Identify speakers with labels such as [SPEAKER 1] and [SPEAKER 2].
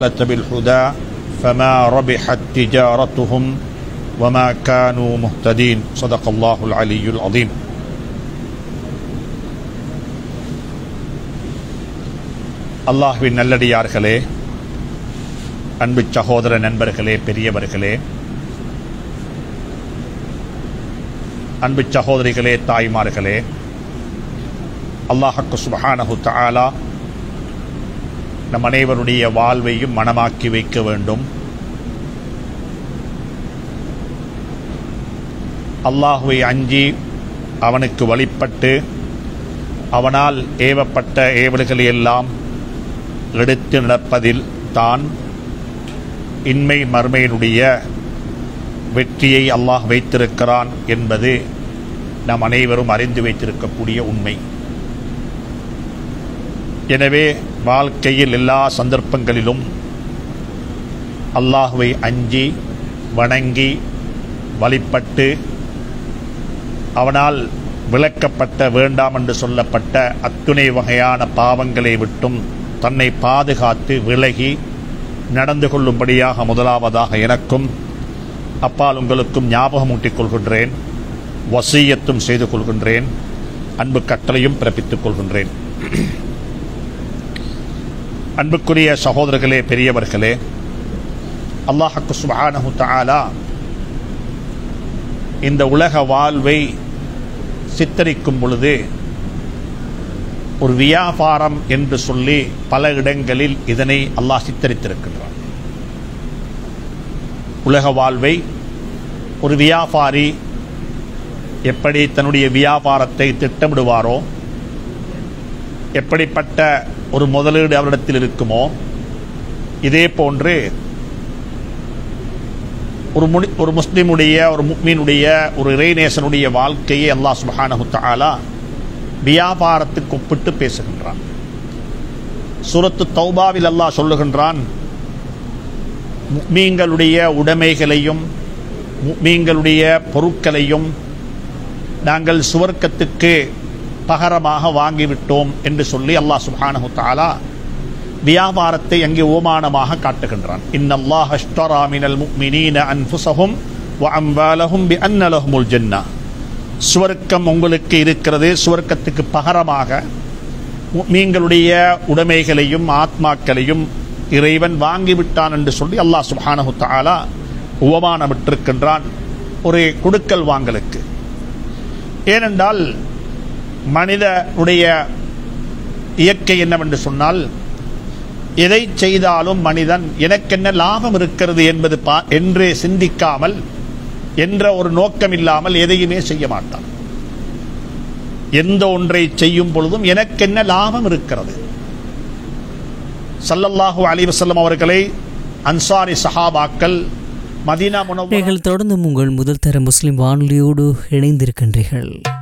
[SPEAKER 1] بالهدى فما ربحت تجارتهم وما كانوا مهتدين صدق الله العلي العظيم அல்லாஹ்வின் நல்லடியார்களே அன்பு சகோதர நண்பர்களே பெரியவர்களே அன்பு சகோதரிகளே தாய்மார்களே அல்லாஹக்கு சுபஹானஹு தஆலா நம் அனைவருடைய வாழ்வையும் மனமாக்கி வைக்க வேண்டும் அல்லாஹுவை அஞ்சி அவனுக்கு வழிபட்டு அவனால் ஏவப்பட்ட ஏவல்களை எல்லாம் எடுத்து நடப்பதில் தான் இன்மை மறுமையினுடைய வெற்றியை அல்லாஹ் வைத்திருக்கிறான் என்பது நாம் அனைவரும் அறிந்து வைத்திருக்கக்கூடிய உண்மை எனவே வாழ்க்கையில் எல்லா சந்தர்ப்பங்களிலும் அல்லாஹுவை அஞ்சி வணங்கி வழிபட்டு அவனால் விளக்கப்பட்ட வேண்டாம் என்று சொல்லப்பட்ட அத்துணை வகையான பாவங்களை விட்டும் தன்னை பாதுகாத்து விலகி நடந்து கொள்ளும்படியாக முதலாவதாக எனக்கும் அப்பால் உங்களுக்கும் ஞாபகமூட்டிக் கொள்கின்றேன் வசீயத்தும் செய்து கொள்கின்றேன் அன்பு கட்டளையும் பிறப்பித்துக் கொள்கின்றேன் அன்புக்குரிய சகோதரர்களே பெரியவர்களே அல்லாஹக்கு சுபஹானஹு தஆலா இந்த உலக வாழ்வை சித்தரிக்கும் பொழுது ஒரு வியாபாரம் என்று சொல்லி பல இடங்களில் இதனை அல்லாஹ் சித்தரித்திருக்கின்றான் உலக வாழ்வை ஒரு வியாபாரி எப்படி தன்னுடைய வியாபாரத்தை திட்டமிடுவாரோ எப்படிப்பட்ட ஒரு முதலீடு அவரிடத்தில் இருக்குமோ இதே போன்று ஒரு முடி ஒரு முஸ்லிமுடைய ஒரு முக்மீனுடைய ஒரு இறைநேசனுடைய வாழ்க்கையை அல்லாஹ் சுபஹானஹு தஆலா வியாபாரத்துக்கு ஒப்பிட்டு பேசுகின்றான் சூரத்து தௌபாவில் அல்லாஹ் சொல்லுகின்றான் முக்மீன்களுடைய உடைமைகளையும் முக்மீன்களுடைய பொருட்களையும் நாங்கள் சுவர்க்கத்துக்கு பகரமாக வாங்கிவிட்டோம் என்று சொல்லி அல்லாஹ் சுப்ஹானஹு தஆலா வியாபாரத்தை அங்கே ஓமானமாக காட்டுகின்றான் இன்னல்லாஹ் அஷ்டரா மினல் முஃமினீன அன்ஃபுஸஹும் வ அம்வாலஹும் பிஅன்ன லஹுமுல் ஜன்னah சுவர்க்கம் உங்களுக்கு இருக்கிறது சுவர்க்கத்துக்கு பகரமாக மீங்களுடைய உடைமைகளையும் ஆத்மாக்களையும் இறைவன் வாங்கிவிட்டான் என்று சொல்லி அல்லாஹ் சுப்ஹானஹு தஆலா உபமானமிட்டிருக்கின்றான் ஒரு கொடுக்கல் வாங்கலுக்கு ஏனென்றால் மனிதனுடைய இயற்கை என்னவென்று சொன்னால் எதை செய்தாலும் மனிதன் எனக்கென்ன லாபம் இருக்கிறது என்பது பா என்று சிந்திக்காமல் என்ற ஒரு நோக்கம் இல்லாமல் எதையுமே செய்ய மாட்டான் எந்த ஒன்றை செய்யும் பொழுதும் எனக்கென்ன லாபம் இருக்கிறது சல்லல்லாஹு அலைஹி வஸல்லம் அவர்களை அன்சாரி சஹாபாக்கள் மதீனா முனவ்
[SPEAKER 2] நீங்கள் தொடர்ந்தும் உங்கள் முதல் தர முஸ்லிம் வானொலியோடு இணைந்திருக்கின்றீர்கள்